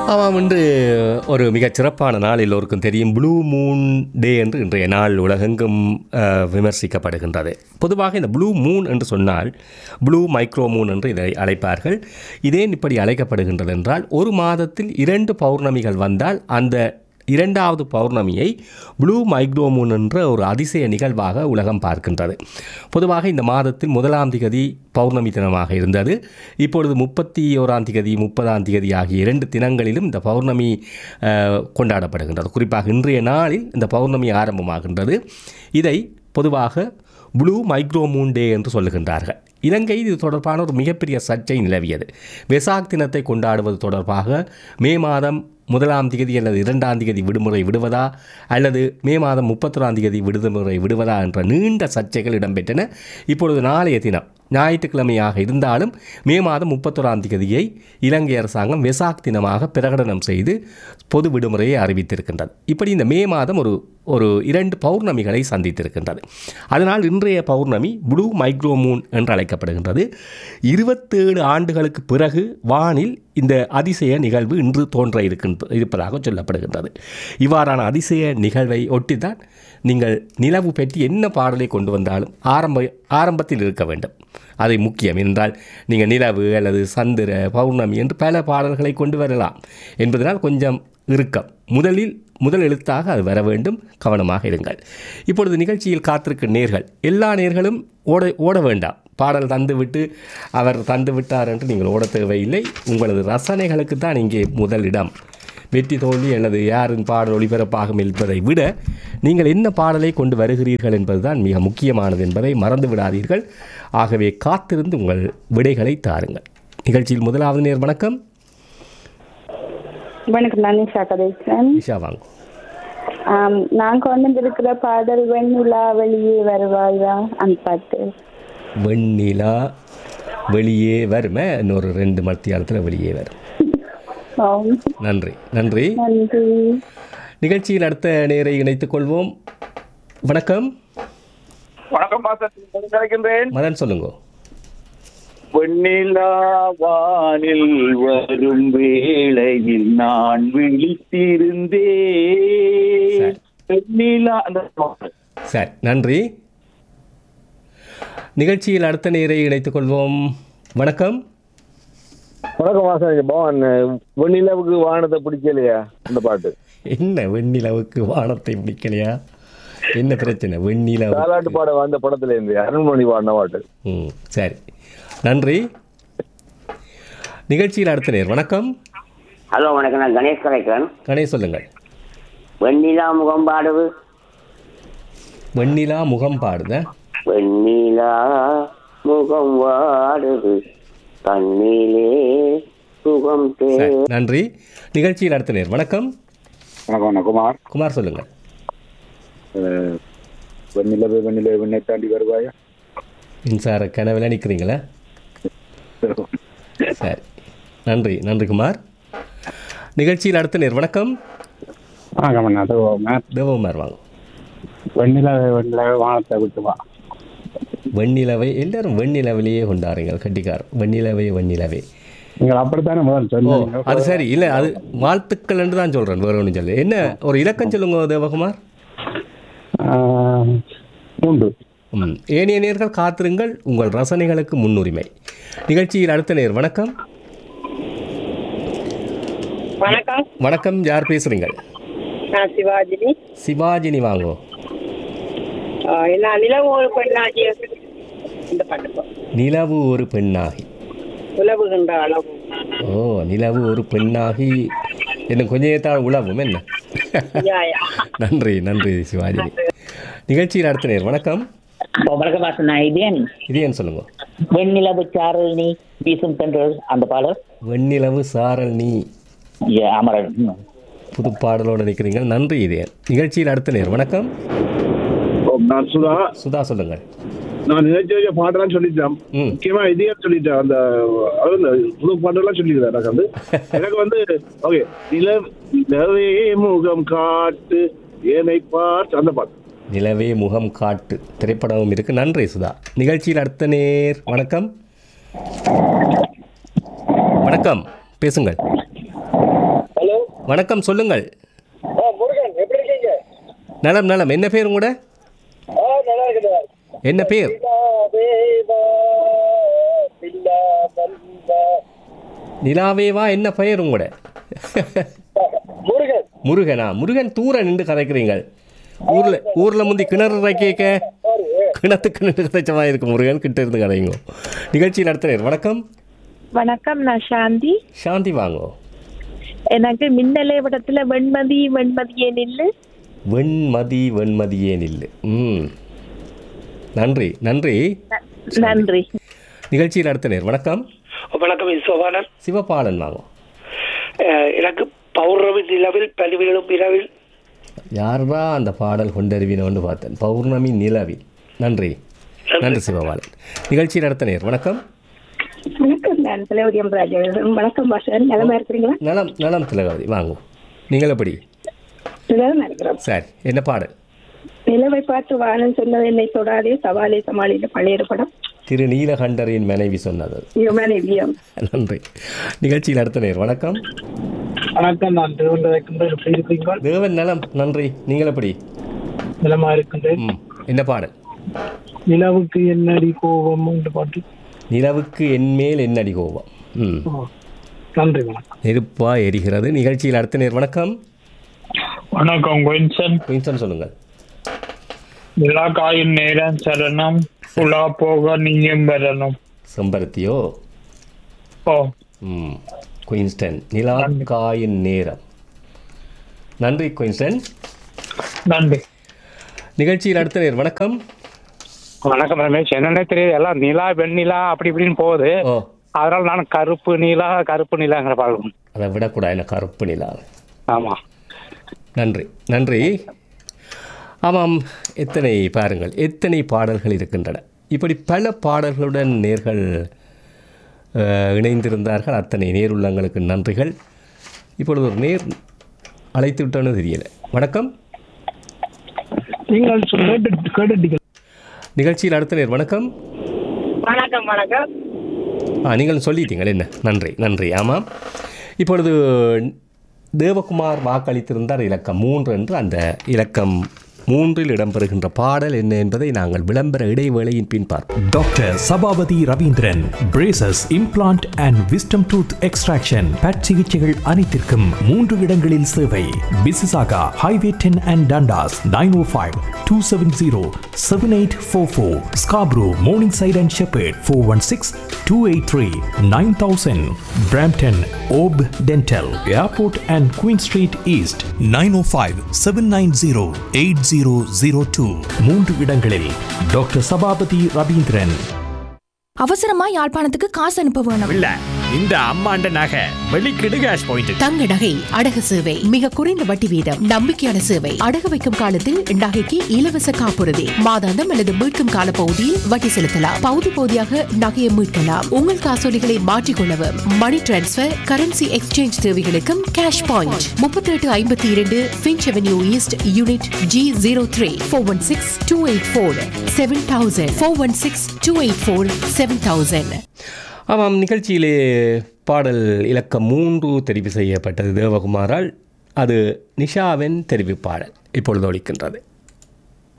ஆமாம் இன்று ஒரு மிகச் சிறப்பான நாள் எல்லோருக்கும் தெரியும் ப்ளூ மூன் டே என்று இன்றைய நாள் உலகெங்கும் அஹ், விமர்சிக்கப்படுகின்றது பொதுவாக இந்த ப்ளூ மூன் என்று சொன்னால் ப்ளூ மைக்ரோ மூன் என்று இதை அழைப்பார்கள் இதேன் இப்படி அழைக்கப்படுகின்றது என்றால் ஒரு மாதத்தில் இரண்டு பௌர்ணமிகள் வந்தால் அந்த இரண்டாவது பௌர்ணமியை ப்ளூ மைக்ரோமூன் என்ற ஒரு அதிசய நிகழ்வாக உலகம் பார்க்கின்றது பொதுவாக இந்த மாதத்தில் முதலாம் திகதி பௌர்ணமி தினமாக இருந்தது இப்பொழுது முப்பத்தி ஓராம் திகதி முப்பதாம் திகதி ஆகிய இரண்டு தினங்களிலும் இந்த பௌர்ணமி அஹ், கொண்டாடப்படுகின்றது குறிப்பாக இன்றைய நாளில் இந்த பௌர்ணமி ஆரம்பமாகின்றது இதை பொதுவாக ப்ளூ மைக்ரோமூன் டே என்று சொல்லுகின்றார்கள் இலங்கையில் இது தொடர்பான ஒரு மிகப்பெரிய சர்ச்சை நிலவியது வெசாக் தினத்தை கொண்டாடுவது தொடர்பாக மே மாதம் முதலாம் திகதி அல்லது இரண்டாம் திகதி விடுமுறை விடுவதா அல்லது மே மாதம் முப்பத்தொராம் திகதி விடுமுறை விடுவதா என்ற நீண்ட சர்ச்சைகள் இடம்பெற்றன இப்பொழுது நாளைய தினம் ஞாயிற்றுக்கிழமையாக இருந்தாலும் மே மாதம் முப்பத்தொராம் திகதியை இலங்கை அரசாங்கம் வெசாக் தினமாக பிரகடனம் செய்து பொது விடுமுறையை அறிவித்திருக்கின்றது இப்படி இந்த மே மாதம் ஒரு ஒரு இரண்டு பௌர்ணமிகளை சந்தித்திருக்கின்றது அதனால் இன்றைய பௌர்ணமி ப்ளூ மைக்ரோமூன் என்று அழைக்கப்படுகின்றது இருபத்தேழு ஆண்டுகளுக்கு பிறகு வானில் இந்த அதிசய நிகழ்வு இன்று தோன்ற இருக்கின்ற இருப்பதாக சொல்லப்படுகின்றது இவ்வாறான அதிசய நிகழ்வை ஒட்டித்தான் நீங்கள் நிலவு பற்றி என்ன பாடலை கொண்டு வந்தாலும் ஆரம்ப ஆரம்பத்தில் இருக்க வேண்டும் அதை முக்கியம் என்றால் நீங்கள் நிலவு அல்லது சந்திர பௌர்ணமி என்று பல பாடல்களை கொண்டு வரலாம் என்பதனால் கொஞ்சம் இறுக்கம் முதலில் முதல் எழுத்தாக அது வர வேண்டும் கவனமாக இருங்கள் இப்பொழுது நிகழ்ச்சியில் காத்திருக்கும் நேர்கள் எல்லா நேர்களும் ஓட ஓட வேண்டாம் பாடல் தந்துவிட்டு அவர் தந்து விட்டார் என்று நீங்கள் ஓட தேவையில்லை உங்களது ரசனைகளுக்கு தான் இங்கே முதலிடம் வெற்றி தோல்வி அல்லது யாரின் பாடல் ஒளிபரப்பாகும் என்பதை விட நீங்கள் என்ன பாடலை கொண்டு வருகிறீர்கள் என்பதுதான் மிக முக்கியமானது என்பதை மறந்து விடாதீர்கள் ஆகவே காத்திருந்து உங்கள் விடைகளை தாருங்கள் நிகழ்ச்சியில் முதலாவது நேர் வணக்கம் வணக்கம் நான் நிஷா கதைக்கிறேன் இஷா வாங்க ஆம், நான் கொண்டு வந்திருக்கிற பாடல் வெண்ணிலா வெளியே வருவாயா அந்த பாட்டு வெண்ணிலா வெளியே வருமே இன்னொரு ரெண்டு மத்தியாலத்தில் வெளியே வரும் ஆம். நன்றி நன்றி நன்றி நிகழ்ச்சியில் அடுத்த நேரை இணைத்துக் கொள்வோம் வணக்கம் வணக்கம் பாசன் கிடைக்கின்றேன் மதன் சொல்லுங்க வெண்ணிலா வானில் வரும் வேளையில் நான் விழித்திருந்தேன் வெண்ணிலா அந்த பாட்டு. சரி நன்றி நிகழ்ச்சியில் அடுத்த நேரை இணைத்துக் கொள்வோம் வணக்கம் வணக்கம் வாசன் பவன் வெண்ணிலவுக்கு வானத்தை பிடிக்கலையா அந்த பாட்டு என்ன வெண்ணிலவுக்கு வானத்தை பிடிக்கலையா என்ன பிரச்சனை வெண்ணிலவு தாலாட்டு பாட வந்த படத்துல இருந்து அருண்மணி பாடின பாட்டு ம் சரி நன்றி நிகழ்ச்சியில் அடுத்த நேர் வணக்கம் ஹலோ வணக்கம் நான் கணேஷ் கலைக்கிறேன் கணேஷ் சொல்லுங்கள் வெண்ணிலா முகம் பாடுவு வெண்ணிலா முகம் பாடுத வெண்ணிலா முகம் வாடுது கண்ணிலே சுகம் தே சரி நன்றி நிகழ்ச்சியில் அடுத்த நேர் வணக்கம் வணக்கம் வணக்கம் குமார் குமார் சொல்லுங்கள் அஹ், வெண்ணிலவு வெண்ணிலவு வெண்ணை தாண்டி வருவாயா மின்சார கனவில் நிற்கிறீங்களா சரி நன்றி நன்றி குமார் நிகழ்ச்சியில் அடுத்த நேர் வணக்கம் வணக்கம் அது மேம் தேவகுமார் வாங்க வெண்ணில வெண்ணில வானத்தை விட்டு வா வெண்ணிலவை எல்லாரும் வெண்ணிலவிலேயே கொண்டாடுறீங்க கட்டிக்கார் வெண்ணிலவை வெண்ணிலவே நீங்கள் அப்படித்தானே முதல் ஓ சொன்னீங்க அது சரி இல்லை அது வாழ்த்துக்கள் என்று தான் சொல்கிறேன் வேறு ஒன்றும் சொல்லு என்ன ஒரு இலக்கம் சொல்லுங்க தேவகுமார் ஆஹ், மூன்று ம் ஏனைய நேர்கள் காத்திருங்கள் உங்கள் ரசனைகளுக்கு முன்னுரிமை நிகழ்ச்சியில் அடுத்த நேர் வணக்கம் வணக்கம் வணக்கம் யார் பேசுகிறீங்க நான் சிவாஜினி சிவாஜினி வாங்கோ ஆஹ் நான் நிலவு ஒரு பெண்ணாகிய இந்த பாட்டு பா. நிலவு ஒரு பெண்ணாகி உலவுகின்ற அளவு ஓ நிலவு ஒரு பெண்ணாகி என்ன கொஞ்ச நேரத்தால் உழவும் என்ன யா, யா. நன்றி நன்றி சிவாஜினி நிகழ்ச்சியில் அடுத்த நேர் வணக்கம் வணக்கம் வாசன் நான் இதேன் இது ஏன் சொல்லுங்க வெண்ணிலவு சாரல் நீ வீசும் தென்றல் அந்த பாடல் வெண்ணிலவு சாரல் நீ ஏ, அமரன் ம். புது பாடலோடு நிற்கிறீங்க நன்றி இதே நிகழ்ச்சியில் அடுத்த நேர் வணக்கம் நான் சுதா சுதா சொல்லுங்கள் நான் நினைச்ச வச்ச பாட்டெல்லாம் சொல்லிட்டேன் ம் முக்கியமா இதையே சொல்லிட்டேன் அந்த அது இந்த புது பாட்டெல்லாம் சொல்லிக்கிறேன் எனக்கு வந்து எனக்கு வந்து ஓகே நில நிலவே முகம் காட்டு ஏனை பார்த்து அந்த பாட்டு நிலவே முகம் காட்டு திரைப்படமும் இருக்கு நன்றி சுதா நிகழ்ச்சியில் அடுத்த நேர் வணக்கம் வணக்கம் பேசுங்கள் வணக்கம் சொல்லுங்கள் நலம் நலம் என்ன பேர் கூட என்ன பேர் நிலாவேவா என்ன பெயர் உங்களோட முருகனா முருகன் தூர நின்று கதைக்கிறீங்க ஊர்ல ஊர்ல முந்தி கிணறு கேட்க கிணத்துக்கு நின்று கதைச்சமா இருக்கு முருகன் கிட்ட இருந்து கதைங்க நிகழ்ச்சி நடத்துறேன் வணக்கம் வணக்கம் நான் சாந்தி சாந்தி வாங்கோ எனக்கு மின்னலே படத்துல வெண்மதி வெண்மதியே நில்லு வெண்மதி வெண்மதியே நில்லு ம் நன்றி நன்றி நன்றி நிகழ்ச்சி நடத்தினர் வணக்கம் வணக்கம் இது சோபானன் சிவபாலன் வாங்கோ அஹ் எனக்கு பௌர்ணமி நிலவில் பல்விழும் இரவில் யாரா அந்த பாடல் கொண்டறிவினோன்னு பார்த்தேன் பௌர்ணமி நிலவில் நன்றி நன்றி சிவபாலன் நிகழ்ச்சி நடத்தினர் வணக்கம் வணக்கம் நான் தலைவரியம் ராஜா வணக்கம் பாஷன் நிலமா இருக்கிறீங்களா நலம் நலம் திலகவதி வாங்கோ நீங்கள் எப்படி நிலமா இருக்கிறோம் சரி என்ன பாடல் நிலவை பார்த்து வாழன் சொன்னது என்னை தொடாதே சவாலே சமாளித்த பழைய படம் திரு நீலகண்டரின் மனைவி சொன்னது யுமானிவியம் நன்றி நிகழ்ச்சி நடத்தினர் வணக்கம் வணக்கம் நான் திருவண்ணாமலை எப்படி இருக்கிறீர்கள் தேவன் நலம் நன்றி நீங்கள் எப்படி நிலமா இருக்கின்றேன் ம் என்ன பாடல் நிலவுக்கு என்னடி கோபம் என்று பாட்டு நிலவுக்கு என்மேல் என்னடி கோபம் ம் நன்றி வணக்கம் நெருப்பா எரிகிறது நிகழ்ச்சியில் அடுத்த நேர் வணக்கம் வணக்கம் கொயின்சன் வின்சன் சொல்லுங்கள் நிலா காயின் நேரம் சரணம் புலா போக நீயும் வரணும் செம்பருத்தியோ ஓ ம் குயின்ஸ்டன் நிலா காயின் நேரம் நன்றி குயின்ஸ்டன் நன்றி நிகழ்ச்சியில் அடுத்த நேர் வணக்கம் வணக்கம் ரமேஷ் என்னன்னே தெரியுது எல்லாம் நிலா வெண்ணிலா அப்படி இப்படின்னு போகுது ஓ அதனால நான் கருப்பு நீலா கருப்பு நீலாங்கிற பாடல் அதை விடக்கூடாது என்ன கருப்பு நிலா ஆமா நன்றி நன்றி ஆமாம் எத்தனை பாருங்கள் எத்தனை பாடல்கள் இருக்கின்றன இப்படி பல பாடல்களுடன் நேர்கள் அஹ், இணைந்திருந்தார்கள் அத்தனை நேருள்ளங்களுக்கு நன்றிகள் இப்பொழுது ஒரு நேர் அழைத்து விட்டோன்னு தெரியல வணக்கம் நீங்கள் கேட்டு கேட்டுட்டீங்க நிகழ்ச்சியில் அடுத்த நேர் வணக்கம் வணக்கம் வணக்கம் ஆ நீங்கள் சொல்லிட்டீங்கள் என்ன நன்றி நன்றி ஆமாம் இப்பொழுது தேவகுமார் வாக்களித்திருந்தார் இலக்கம் மூன்று என்று அந்த இலக்கம் மூன்றில் இடம்பெறுகின்ற பாடல் என்ன என்பதை நாங்கள் விளம்பர இடைவேளையின் பின் பார்ப்போம் doctor Sabapathy Ravindran braces implant and wisdom tooth extraction பட் சிகிச்சைகள் அனைத்திற்கும் மூன்று இடங்களில் சேவை Mississauga highway ten and Dundas nine O five two seven zero seven eight four four Scarborough Morningside and Sheppard four one six two eight three nine thousand Brampton ஓப் dental airport and Queen street east nine O five seven nine zero eight zero zero two மூன்று இடங்களில் doctor Sabapathy Ravindran அவசரமா யாழ்ப்பாணத்துக்கு காசு அனுப்ப வேணும் இல்ல இந்த அம்மாண்ட நகை வெளிக்கிடு கேஷ் பாயிண்ட் தங்க நகை அடகு சேவை மிக குறைந்த வட்டி வீதம் நம்பிக்கையான சேவை அடகு வைக்கும் காலத்தில் நகைக்கு இலவச காப்புறுதி மாதாந்தம் அல்லது மீட்கும் கால பகுதியில் வட்டி செலுத்தலாம் பகுதி பகுதியாக நகையை மீட்கலாம் உங்கள் காசோலிகளை மாற்றிக்கொள்ளவும் மணி டிரான்ஸ்பர் கரன்சி எக்ஸ்சேஞ்ச் தேவைகளுக்கும் கேஷ் பாயிண்ட் முப்பத்தி எட்டு ஐம்பத்தி இரண்டு Finch avenue east unit G zero three four one six two eight four seven thousand four one six two eight four seven thousand ஆமாம் நிகழ்ச்சியிலே பாடல் இலக்கம் மூன்று தெரிவு செய்யப்பட்டது தேவகுமாரால் அது நிஷாவின் தெரிவு பாடல் இப்பொழுது ஒலிக்கின்றது